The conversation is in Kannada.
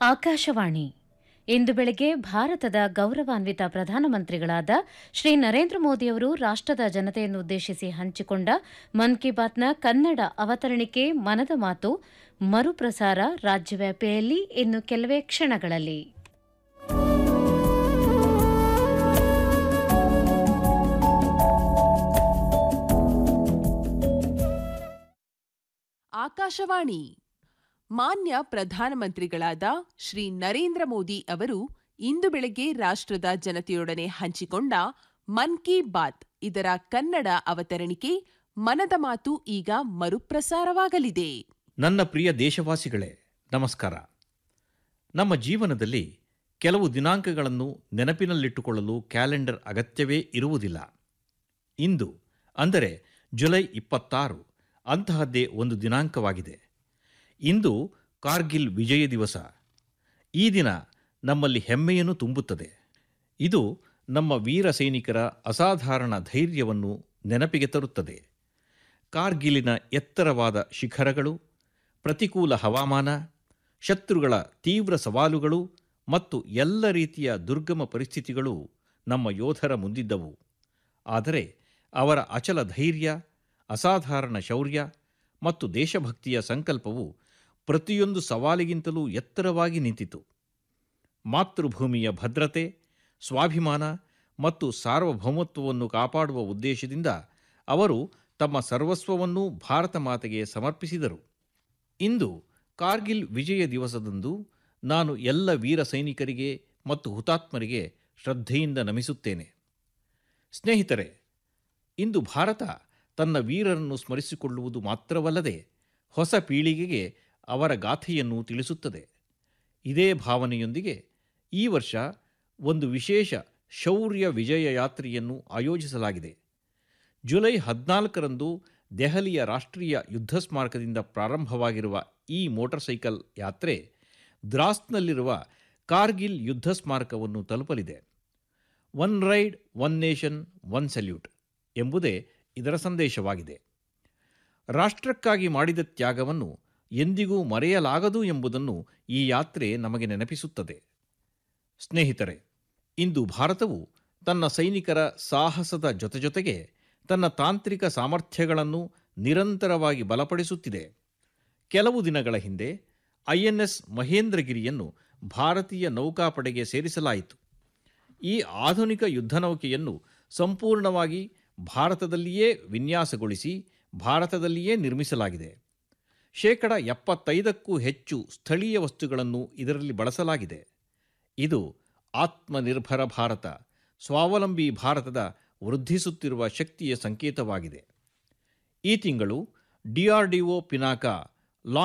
ಆಕಾಶವಾಣಿ ಇಂದು ಬೆಳಗ್ಗೆ ಭಾರತದ ಗೌರವಾನ್ವಿತ ಪ್ರಧಾನಮಂತ್ರಿಗಳಾದ ಶ್ರೀ ನರೇಂದ್ರ ಮೋದಿಯವರು ರಾಷ್ಟ್ರದ ಜನತೆಯನ್ನು ಉದ್ದೇಶಿಸಿ ಹಂಚಿಕೊಂಡ ಮನ್ ಕಿ ಬಾತ್ನ ಕನ್ನಡ ಅವತರಣಿಕೆ ಮನದ ಮಾತು ಮರುಪ್ರಸಾರ ರಾಜ್ಯವ್ಯಾಪಿಯಲ್ಲಿ ಇನ್ನು ಕೆಲವೇ ಕ್ಷಣಗಳಲ್ಲಿ ಆಕಾಶವಾಣಿ ಮಾನ್ಯ ಪ್ರಧಾನಮಂತ್ರಿಗಳಾದ ಶ್ರೀ ನರೇಂದ್ರ ಮೋದಿ ಅವರು ಇಂದು ಬೆಳಗ್ಗೆ ರಾಷ್ಟ್ರದ ಜನತೆಯೊಡನೆ ಹಂಚಿಕೊಂಡ ಮನ್ ಕಿ ಬಾತ್ ಇದರ ಕನ್ನಡ ಅವತರಣಿಕೆ ಮನದ ಮಾತು ಈಗ ಮರುಪ್ರಸಾರವಾಗಲಿದೆ ನನ್ನ ಪ್ರಿಯ ದೇಶವಾಸಿಗಳೇ ನಮಸ್ಕಾರ ನಮ್ಮ ಜೀವನದಲ್ಲಿ ಕೆಲವು ದಿನಾಂಕಗಳನ್ನು ನೆನಪಿನಲ್ಲಿಟ್ಟುಕೊಳ್ಳಲು ಕ್ಯಾಲೆಂಡರ್ ಅಗತ್ಯವೇ ಇರುವುದಿಲ್ಲ ಇಂದು ಅಂದರೆ ಜುಲೈ ಇಪ್ಪತ್ತಾರು ಅಂತಹದ್ದೇ ಒಂದು ದಿನಾಂಕವಾಗಿದೆ ಇಂದು ಕಾರ್ಗಿಲ್ ವಿಜಯ ದಿವಸ ಈ ದಿನ ನಮ್ಮಲ್ಲಿ ಹೆಮ್ಮೆಯನ್ನು ತುಂಬುತ್ತದೆ ಇದು ನಮ್ಮ ವೀರ ಸೈನಿಕರ ಅಸಾಧಾರಣ ಧೈರ್ಯವನ್ನು ನೆನಪಿಗೆ ತರುತ್ತದೆ ಕಾರ್ಗಿಲಿನ ಎತ್ತರವಾದ ಶಿಖರಗಳು ಪ್ರತಿಕೂಲ ಹವಾಮಾನ ಶತ್ರುಗಳ ತೀವ್ರ ಸವಾಲುಗಳು ಮತ್ತು ಎಲ್ಲ ರೀತಿಯ ದುರ್ಗಮ ಪರಿಸ್ಥಿತಿಗಳು ನಮ್ಮ ಯೋಧರ ಮುಂದಿದ್ದವು ಆದರೆ ಅವರ ಅಚಲ ಧೈರ್ಯ ಅಸಾಧಾರಣ ಶೌರ್ಯ ಮತ್ತು ದೇಶಭಕ್ತಿಯ ಸಂಕಲ್ಪವು ಪ್ರತಿಯೊಂದು ಸವಾಲಿಗಿಂತಲೂ ಎತ್ತರವಾಗಿ ನಿಂತಿತು ಮಾತೃಭೂಮಿಯ ಭದ್ರತೆ ಸ್ವಾಭಿಮಾನ ಮತ್ತು ಸಾರ್ವಭೌಮತ್ವವನ್ನು ಕಾಪಾಡುವ ಉದ್ದೇಶದಿಂದ ಅವರು ತಮ್ಮ ಸರ್ವಸ್ವವನ್ನೂ ಭಾರತ ಮಾತೆಗೆ ಸಮರ್ಪಿಸಿದರು ಇಂದು ಕಾರ್ಗಿಲ್ ವಿಜಯ ದಿವಸದಂದು ನಾನು ಎಲ್ಲ ವೀರ ಸೈನಿಕರಿಗೆ ಮತ್ತು ಹುತಾತ್ಮರಿಗೆ ಶ್ರದ್ಧೆಯಿಂದ ನಮಿಸುತ್ತೇನೆ ಸ್ನೇಹಿತರೆ ಇಂದು ಭಾರತ ತನ್ನ ವೀರರನ್ನು ಸ್ಮರಿಸಿಕೊಳ್ಳುವುದು ಮಾತ್ರವಲ್ಲದೆ ಹೊಸ ಪೀಳಿಗೆಗೆ ಅವರ ಗಾಥೆಯನ್ನು ತಿಳಿಸುತ್ತದೆ ಇದೇ ಭಾವನೆಯೊಂದಿಗೆ ಈ ವರ್ಷ ಒಂದು ವಿಶೇಷ ಶೌರ್ಯ ವಿಜಯ ಯಾತ್ರೆಯನ್ನು ಆಯೋಜಿಸಲಾಗಿದೆ ಜುಲೈ ಹದಿನಾಲ್ಕರಂದು ದೆಹಲಿಯ ರಾಷ್ಟ್ರೀಯ ಯುದ್ಧ ಸ್ಮಾರಕದಿಂದ ಪ್ರಾರಂಭವಾಗಿರುವ ಈ ಮೋಟಾರ್ ಸೈಕಲ್ ಯಾತ್ರೆ ದ್ರಾಸ್ನಲ್ಲಿರುವ ಕಾರ್ಗಿಲ್ ಯುದ್ಧ ಸ್ಮಾರಕವನ್ನು ತಲುಪಲಿದೆ one ride one nation one salute ಎಂಬುದೇ ಇದರ ಸಂದೇಶವಾಗಿದೆ ರಾಷ್ಟ್ರಕ್ಕಾಗಿ ಮಾಡಿದ ತ್ಯಾಗವನ್ನು ಎಂದಿಗೂ ಮರೆಯಲಾಗದು ಎಂಬುದನ್ನು ಈ ಯಾತ್ರೆ ನಮಗೆ ನೆನಪಿಸುತ್ತದೆ ಸ್ನೇಹಿತರೆ ಇಂದು ಭಾರತವು ತನ್ನ ಸೈನಿಕರ ಸಾಹಸದ ಜೊತೆಜೊತೆಗೆ ತನ್ನ ತಾಂತ್ರಿಕ ಸಾಮರ್ಥ್ಯಗಳನ್ನು ನಿರಂತರವಾಗಿ ಬಲಪಡಿಸುತ್ತಿದೆ ಕೆಲವು ದಿನಗಳ ಹಿಂದೆ ಐಎನ್ಎಸ್ ಮಹೇಂದ್ರಗಿರಿಯನ್ನು ಭಾರತೀಯ ನೌಕಾಪಡೆಗೆ ಸೇರಿಸಲಾಯಿತು ಈ ಆಧುನಿಕ ಯುದ್ಧನೌಕೆಯನ್ನು ಸಂಪೂರ್ಣವಾಗಿ ಭಾರತದಲ್ಲಿಯೇ ವಿನ್ಯಾಸಗೊಳಿಸಿ ಭಾರತದಲ್ಲಿಯೇ ನಿರ್ಮಿಸಲಾಗಿದೆ ಶೇಕಡ ಎಪ್ಪತ್ತೈದಕ್ಕೂ ಹೆಚ್ಚು ಸ್ಥಳೀಯ ವಸ್ತುಗಳನ್ನು ಇದರಲ್ಲಿ ಬಳಸಲಾಗಿದೆ ಇದು ಆತ್ಮನಿರ್ಭರ ಭಾರತ ಸ್ವಾವಲಂಬಿ ಭಾರತದ ವೃದ್ಧಿಸುತ್ತಿರುವ ಶಕ್ತಿಯ ಸಂಕೇತವಾಗಿದೆ ಈ ತಿಂಗಳು ಡಿಆರ್ಡಿಒ ಪಿನಾಕ